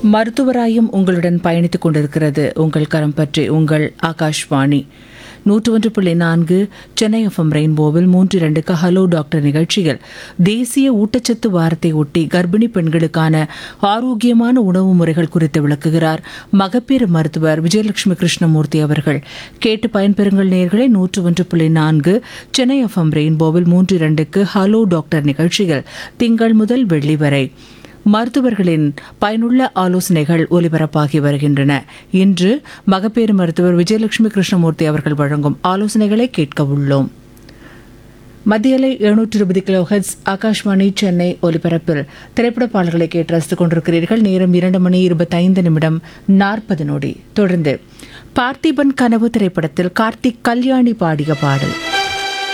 மருத்துவராயும் உங்களுடன் பயணித்துக் கொண்டிருக்கிறது உங்கள் கரம் பற்றி உங்கள் ஆகாஷ்வாணி நூற்று ஒன்று புள்ளி நான்கு சென்னை எஃப்எம் ரெயின்போவில் மூன்று இரண்டுக்கு ஹலோ டாக்டர் நிகழ்ச்சியில் தேசிய ஊட்டச்சத்து வாரத்தை ஒட்டி கர்ப்பிணி பெண்களுக்கான ஆரோக்கியமான உணவு முறைகள் குறித்து விளக்குகிறார் மகப்பேறு மருத்துவர் விஜயலட்சுமி கிருஷ்ணமூர்த்தி அவர்கள் கேட்டு பயன்பெறுங்கள் நேர்களை நூற்று ஒன்று புள்ளி நான்கு சென்னை எஃப்எம் ரெயின்போவில் மூன்று இரண்டுக்கு ஹலோ டாக்டர் நிகழ்ச்சியில் திங்கள் முதல் வெள்ளி வரை மருத்துவர்களின் பயனுள்ள ஆலோசனைகள் ஒலிபரப்பாகி வருகின்றன இன்று மகப்பேறு மருத்துவர் விஜயலட்சுமி கிருஷ்ணமூர்த்தி அவர்கள் வழங்கும் ஆலோசனைகளை கேட்க உள்ளோம் மத்தியலை எழுநூற்று இருபது கிலோ ஹெட்ஸ் ஆகாஷ்வாணி சென்னை ஒலிபரப்பில் திரைப்பட பாடல்களை கேட்டு ரசித்துக் கொண்டிருக்கிறீர்கள் நேரம் இரண்டு மணி இருபத்தைந்து நிமிடம் நாற்பது நொடி தொடர்ந்து பார்த்திபன் கனவு திரைப்படத்தில் கார்த்திக் கல்யாணி பாடிய பாடல்